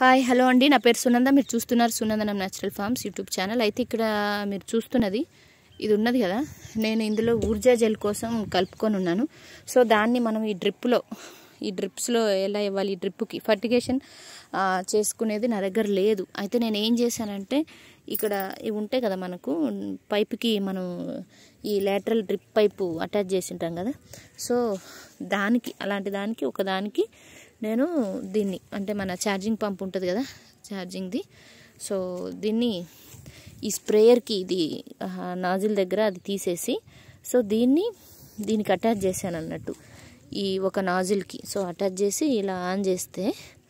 hi hello అండి నా పేరు సునంద మీరు చూస్తున్నారు Sunandanam natural farms YouTube channel అయితే ఇక్కడ మీరు చూస్తున్నది ఇది ఉన్నది కదా నేను ఇందులో ఊర్జా జెల్ కోసం కలుపుకొని ఉన్నాను సో దాన్ని మనం ఈ డ్రిప్లో ఈ డ్రిప్స్లో ఎలా ఇవ్వాలి ఈ డ్రిప్కి ఫర్టిగేషన్ చేసుకునేది నా దగ్గర లేదు అయితే నేను ఏం చేశానంటే ఇక్కడ ఇవి ఉంటాయి కదా మనకు పైపుకి మనం ఈ లేటరల్ డ్రిప్ పైపు అటాచ్ చేసి ఉంటాం కదా సో దానికి అలాంటి దానికి ఒక దానికి నేను దీన్ని అంటే మన ఛార్జింగ్ పంప్ ఉంటుంది కదా ఛార్జింగ్ది సో దీన్ని ఈ స్ప్రేయర్కి ఇది నాజిల్ దగ్గర అది తీసేసి సో దీన్ని దీనికి అటాచ్ చేశాను అన్నట్టు ఈ ఒక నాజిల్కి సో అటాచ్ చేసి ఇలా ఆన్ చేస్తే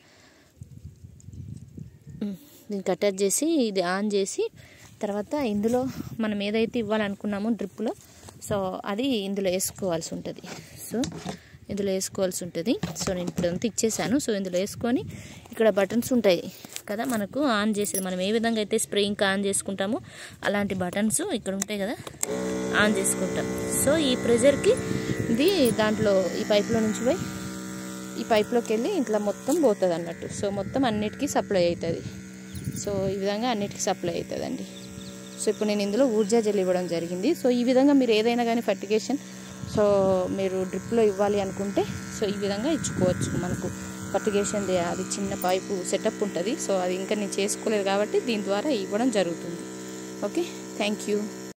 దీనికి అటాచ్ చేసి ఇది ఆన్ చేసి తర్వాత ఇందులో మనం ఏదైతే ఇవ్వాలనుకున్నామో డ్రిప్లో సో అది ఇందులో వేసుకోవాల్సి ఉంటుంది సో ఇందులో వేసుకోవాల్సి ఉంటుంది సో నేను ఇప్పుడు అంతా ఇచ్చేసాను సో ఇందులో వేసుకొని ఇక్కడ బటన్స్ ఉంటాయి కదా మనకు ఆన్ చేసేది మనం ఏ విధంగా అయితే స్ప్రేయింగ్ ఆన్ చేసుకుంటామో అలాంటి బటన్స్ ఇక్కడ ఉంటాయి కదా ఆన్ చేసుకుంటాం సో ఈ ప్రెజర్కి ఇది దాంట్లో ఈ పైప్లో నుంచి పోయి ఈ పైప్లోకి వెళ్ళి ఇట్లా మొత్తం పోతుంది అన్నట్టు సో మొత్తం అన్నిటికీ సప్లై అవుతుంది సో ఈ విధంగా అన్నిటికీ సప్లై అవుతుందండి సో ఇప్పుడు నేను ఇందులో ఊర్జా జెల్ ఇవ్వడం జరిగింది సో ఈ విధంగా మీరు ఏదైనా కానీ ఫర్టిగేషన్ సో మీరు డ్రిప్లో ఇవ్వాలి అనుకుంటే సో ఈ విధంగా ఇచ్చుకోవచ్చు మనకు ఫర్టిగేషన్ అది చిన్న పైపు సెటప్ ఉంటుంది సో అది ఇంకా నేను చేసుకోలేదు కాబట్టి దీని ద్వారా ఇవ్వడం జరుగుతుంది ఓకే థ్యాంక్ యూ